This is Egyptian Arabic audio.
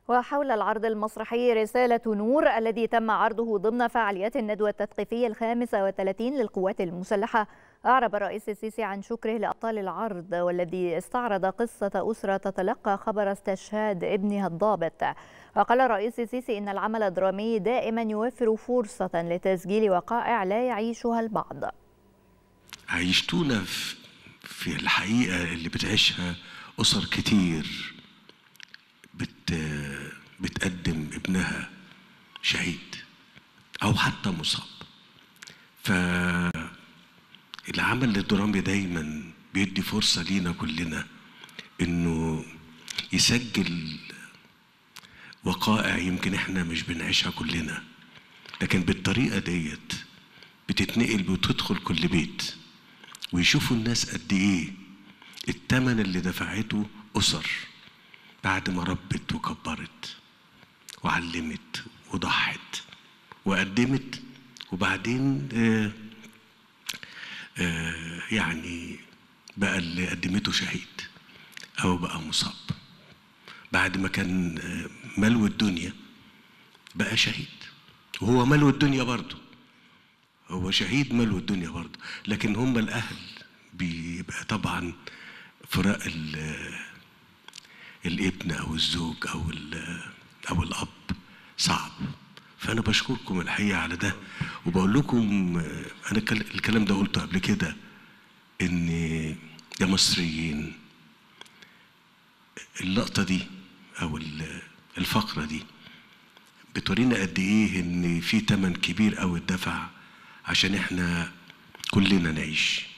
وحول العرض المسرحي رسالة نور الذي تم عرضه ضمن فعاليات الندوة التثقيفية الخامسة والثلاثين للقوات المسلحة أعرب الرئيس السيسي عن شكره لأبطال العرض والذي استعرض قصة أسرة تتلقى خبر استشهاد ابنها الضابط وقال الرئيس السيسي إن العمل الدرامي دائما يوفر فرصة لتسجيل وقائع لا يعيشها البعض عيشتونا في الحقيقة اللي بتعيشها أسر كتير بت بتقدم ابنها شهيد أو حتى مصاب فالعمل الدرامي دايما بيدي فرصة لينا كلنا إنه يسجل وقائع يمكن احنا مش بنعيشها كلنا لكن بالطريقة ديت بتتنقل وتدخل كل بيت ويشوفوا الناس قد ايه التمن اللي دفعته أسر بعد ما ربت وكبرت وعلمت وضحت وقدمت وبعدين آآ آآ يعني بقى اللي قدمته شهيد أو بقى مصاب بعد ما كان ملو الدنيا بقى شهيد وهو ملو الدنيا برضه هو شهيد ملو الدنيا برضه لكن هم الأهل بيبقى طبعا فراق الابن او الزوج او او الاب صعب فانا بشكركم الحقيقه على ده وبقول لكم انا الكلام ده قلته قبل كده ان يا مصريين اللقطه دي او الفقره دي بتورينا قد ايه ان في تمن كبير قوي اتدفع عشان احنا كلنا نعيش